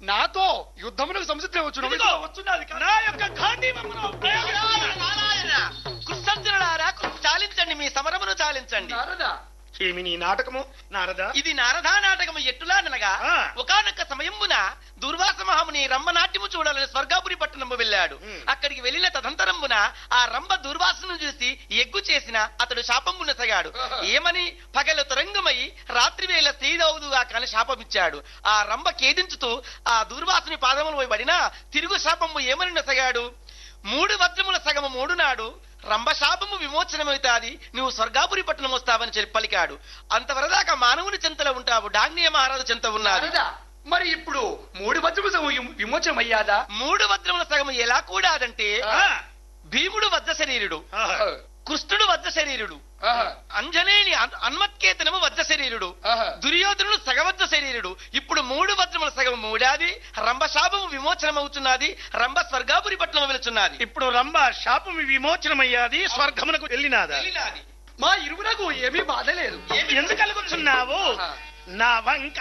నాతో యుద్ధమునకు సంసిద్ధం ఇదిగో వచ్చును వచ్చున్నది కదా. నా యొక్క గాంధీవమును ప్రయోగిస్తున్నాను. నారాయణ కృష్ణార్జునులారా చాలించండి మీ సమరమును చాలించండి నారదా ఏమి నీ నాటకము నారద ఇది నారదా నాటకము ఎట్టులానగా ఆ. ఒకనొక సమయమున దుర్వాస మహాముని రంభ నాట్యము చూడాలని స్వర్గాపురి పట్టణము వెళ్ళాడు ఉమ్. అక్కడికి వెళ్ళిన తదంతరమున ఆ రంభ దుర్వాసను చూసి ఎగ్గు చేసిన అతడు శాపమున సగాడు ఆహా. ఏమని పగలు తరంగమై రాత్రి వేళ స్త్రీదవుదుగా కాని శాపమిచ్చాడు ఆ రంభ కేదించుతూ ఆ దుర్వాసుని పాదములు పోయి పడినా తిరుగు శాపము ఏమని నొసగాడు మూడు వజ్రముల సగము మూడు నాడు రంభ శాపము విమోచనమవుతాది నువ్వు స్వర్గాపురి పట్టణం వస్తావని చెప్పి పలికాడు అంతవరదాకా మానవుని చెంతలో ఉంటావు డాంగ్నియ మహారాజు చెంత ఉన్నారు నారదా మరి ఇప్పుడు మూడు వజ్రము విమోచనం అయ్యాదా మూడు వజ్రముల సగము ఎలా కూడాదంటే ఆ, భీముడు వజ్ర శరీరుడు ఆహా. కృష్ణుడు వజ్ర శరీరుడు ఆహా. అంజనేయుని అన్- అన్మత్కేతనము వజ్ర శరీరుడు ఆహా. దుర్యోధనుడు సగవజ్ర శరీరుడు ఇప్పుడు మూడు వజ్రముల సగం మూడాది రంభ శాపము విమోచనం అవుతున్నది రంభ స్వర్గాపురి పట్నం వెళుచున్నది ఇప్పుడు రంభ శాపము విమోచనమయ్యాది స్వర్గమునకు వెళ్ళినాదా వెళ్ళినాది. మా ఇరువులకు ఏమీ బాధ లేదు ఎందుకు కలుగుతున్నావు ఆహా. నా వంక